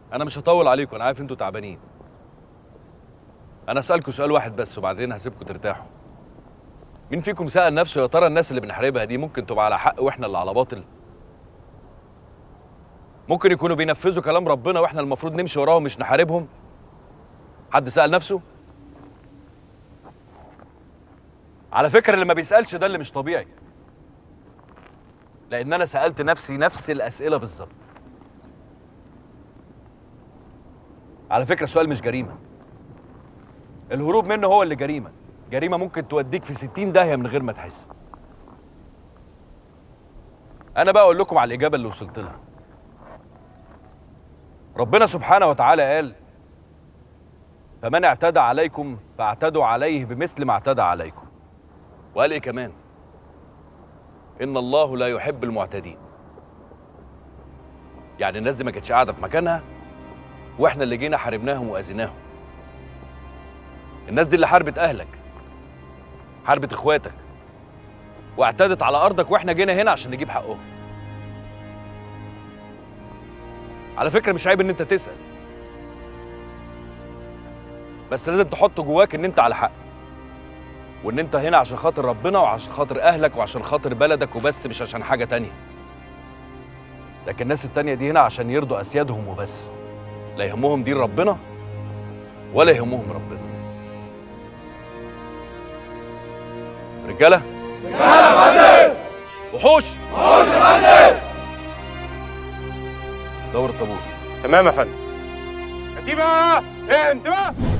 انا مش هطول عليكم انا عارف انتوا تعبانين انا اسالكم سؤال واحد بس وبعدين هسيبكم ترتاحوا مين فيكم سال نفسه يا ترى الناس اللي بنحاربها دي ممكن تبقى على حق واحنا اللي على باطل ممكن يكونوا بينفذوا كلام ربنا واحنا المفروض نمشي وراهم مش نحاربهم حد سال نفسه على فكره اللي ما بيسالش ده اللي مش طبيعي لان انا سالت نفسي نفس الاسئله بالظبط على فكره السؤال مش جريمه الهروب منه هو اللي جريمه جريمه ممكن توديك في 60 داهيه من غير ما تحس انا بقى اقول لكم على الاجابه اللي وصلت لها ربنا سبحانه وتعالى قال فمن اعتدى عليكم فاعتدوا عليه بمثل ما اعتدى عليكم وقال ايه كمان ان الله لا يحب المعتدين يعني الناس دي ما كانتش قاعده في مكانها واحنا اللي جينا حاربناهم واذيناهم الناس دي اللي حاربت اهلك حاربت اخواتك واعتدت على ارضك واحنا جينا هنا عشان نجيب حقهم على فكره مش عيب ان انت تسال بس لازم تحط جواك ان انت على حق وان انت هنا عشان خاطر ربنا وعشان خاطر اهلك وعشان خاطر بلدك وبس مش عشان حاجه تانية لكن الناس التانية دي هنا عشان يرضوا اسيادهم وبس لا يهمهم دين ربنا ولا يهمهم ربنا رجاله رجاله وحوش وحوش يا دور الطابور تمام يا فندم كتيبة انتباه